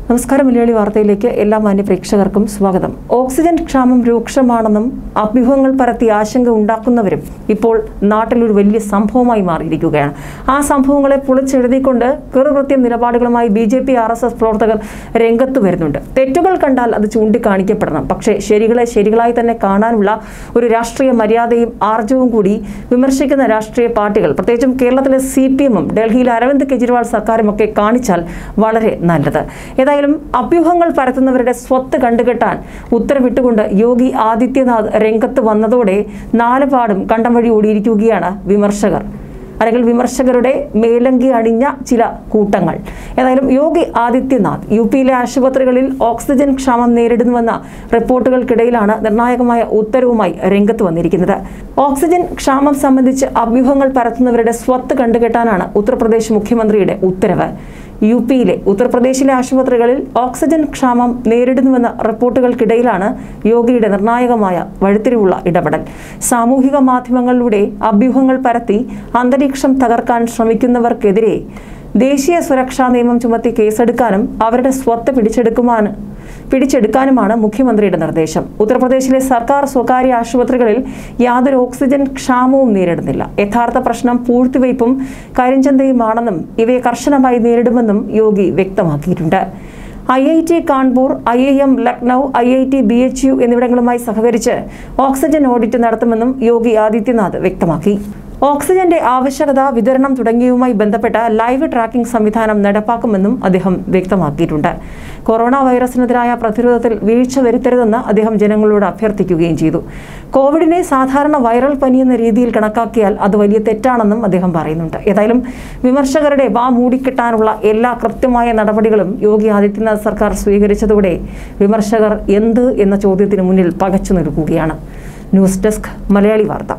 നമസ്കാരം മലയാളി വാർത്തയിലേക്ക് എല്ലാ മാന്യ പ്രേക്ഷകർക്കും സ്വാഗതം ഓക്സിജൻ ക്ഷാമം രൂക്ഷമാണെന്നും അഭ്യൂഹങ്ങൾ പരത്തി ആശങ്ക ഉണ്ടാക്കുന്നവരും ഇപ്പോൾ നാട്ടിലൊരു വലിയ സംഭവമായി മാറിയിരിക്കുകയാണ് ആ സംഭവങ്ങളെ പൊളിച്ചെഴുതിക്കൊണ്ട് കൃതകൃത്യം നിലപാടുകളുമായി B J P R S S പ്രവർത്തകർ രംഗത്ത് വരുന്നുണ്ട് തെറ്റുകൾ കണ്ടാൽ അത് ചൂണ്ടിക്കാണിക്കപ്പെടണം പക്ഷേ ശരികളെ ശരികളായി തന്നെ കാണാനുള്ള ഒരു രാഷ്ട്രീയ മര്യാദയും ആർജവും കൂടി വിമർശിക്കുന്ന രാഷ്ട്രീയ പാർട്ടികൾ പ്രത്യേകിച്ചും കേരളത്തിലെ സി പി എമ്മും ഡൽഹിയിൽ അരവിന്ദ് കെജ്രിവാൾ സർക്കാരും ഒക്കെ കാണിച്ചാൽ വളരെ നല്ലത് ഏതായാലും അഭ്യൂഹങ്ങൾ പരത്തുന്നവരുടെ സ്വത്ത് കണ്ടുകെട്ടാൻ ഉത്തരവിട്ടുകൊണ്ട് യോഗി ആദിത്യനാഥ് രംഗത്ത് വന്നതോടെ നാലുപാടും കണ്ടം വഴി ഓടിയിരിക്കുകയാണ് വിമർശകർ അല്ലെങ്കിൽ വിമർശകരുടെ മേലങ്കി അണിഞ്ഞ ചില കൂട്ടങ്ങൾ ഏതായാലും യോഗി ആദിത്യനാഥ് യു പിയിലെ ആശുപത്രികളിൽ ഓക്സിജൻ ക്ഷാമം നേരിടുന്നുവെന്ന റിപ്പോർട്ടുകൾക്കിടയിലാണ് നിർണായകമായ ഉത്തരവുമായി രംഗത്ത് വന്നിരിക്കുന്നത് ഓക്സിജൻ ക്ഷാമം സംബന്ധിച്ച് അഭ്യൂഹങ്ങൾ പരത്തുന്നവരുടെ സ്വത്ത് കണ്ടുകെട്ടാനാണ് ഉത്തർപ്രദേശ് മുഖ്യമന്ത്രിയുടെ ഉത്തരവ് യു പിയിലെ ഉത്തർപ്രദേശിലെ ആശുപത്രികളിൽ ഓക്സിജൻ ക്ഷാമം നേരിടുന്നുവെന്ന റിപ്പോർട്ടുകൾക്കിടയിലാണ് യോഗിയുടെ നിർണായകമായ വഴിത്തിരിവുള്ള ഇടപെടൽ സാമൂഹിക മാധ്യമങ്ങളിലൂടെ അഭ്യൂഹങ്ങൾ പരത്തി അന്തരീക്ഷം തകർക്കാൻ ശ്രമിക്കുന്നവർക്കെതിരെ ദേശീയ സുരക്ഷാ നിയമം ചുമത്തി കേസെടുക്കാനും അവരുടെ സ്വത്ത് പിടിച്ചെടുക്കുവാനും പിടിച്ചെടുക്കാനുമാണ് മുഖ്യമന്ത്രിയുടെ നിർദ്ദേശം ഉത്തർപ്രദേശിലെ സർക്കാർ സ്വകാര്യ ആശുപത്രികളിൽ യാതൊരു ഓക്സിജൻ ക്ഷാമവും നേരിടുന്നില്ല യഥാർത്ഥ പ്രശ്നം പൂഴ്ത്തിവയ്പും കരിഞ്ചന്തയുമാണെന്നും ഇവയെ കർശനമായി നേരിടുമെന്നും യോഗി വ്യക്തമാക്കിയിട്ടുണ്ട് I I T Kanpur I I M Lucknow I I T B H U എന്നിവിടങ്ങളുമായി സഹകരിച്ച് ഓക്സിജൻ ഓഡിറ്റ് നടത്തുമെന്നും യോഗി ആദിത്യനാഥ് വ്യക്തമാക്കി ഓക്സിജന്റെ ആവശ്യകത വിതരണം തുടങ്ങിയവുമായി ബന്ധപ്പെട്ട ലൈവ് ട്രാക്കിംഗ് സംവിധാനം നടപ്പാക്കുമെന്നും അദ്ദേഹം വ്യക്തമാക്കിയിട്ടുണ്ട് കൊറോണ വൈറസിനെതിരായ പ്രതിരോധത്തിൽ വീഴ്ച വരുത്തരുതെന്ന് അദ്ദേഹം ജനങ്ങളോട് അഭ്യർത്ഥിക്കുകയും ചെയ്തു കോവിഡിനെ സാധാരണ വൈറൽ പനി എന്ന രീതിയിൽ കണക്കാക്കിയാൽ അത് വലിയ തെറ്റാണെന്നും അദ്ദേഹം പറയുന്നുണ്ട് ഏതായാലും വിമർശകരുടെ വാ മൂടിക്കെട്ടാനുള്ള എല്ലാ കൃത്യമായ നടപടികളും യോഗി ആദിത്യനാഥ് സർക്കാർ സ്വീകരിച്ചതോടെ വിമർശകർ എന്ത് എന്ന ചോദ്യത്തിന് മുന്നിൽ പകച്ചു നിൽക്കുകയാണ് ന്യൂസ് ഡെസ്ക് മലയാളി വാർത്ത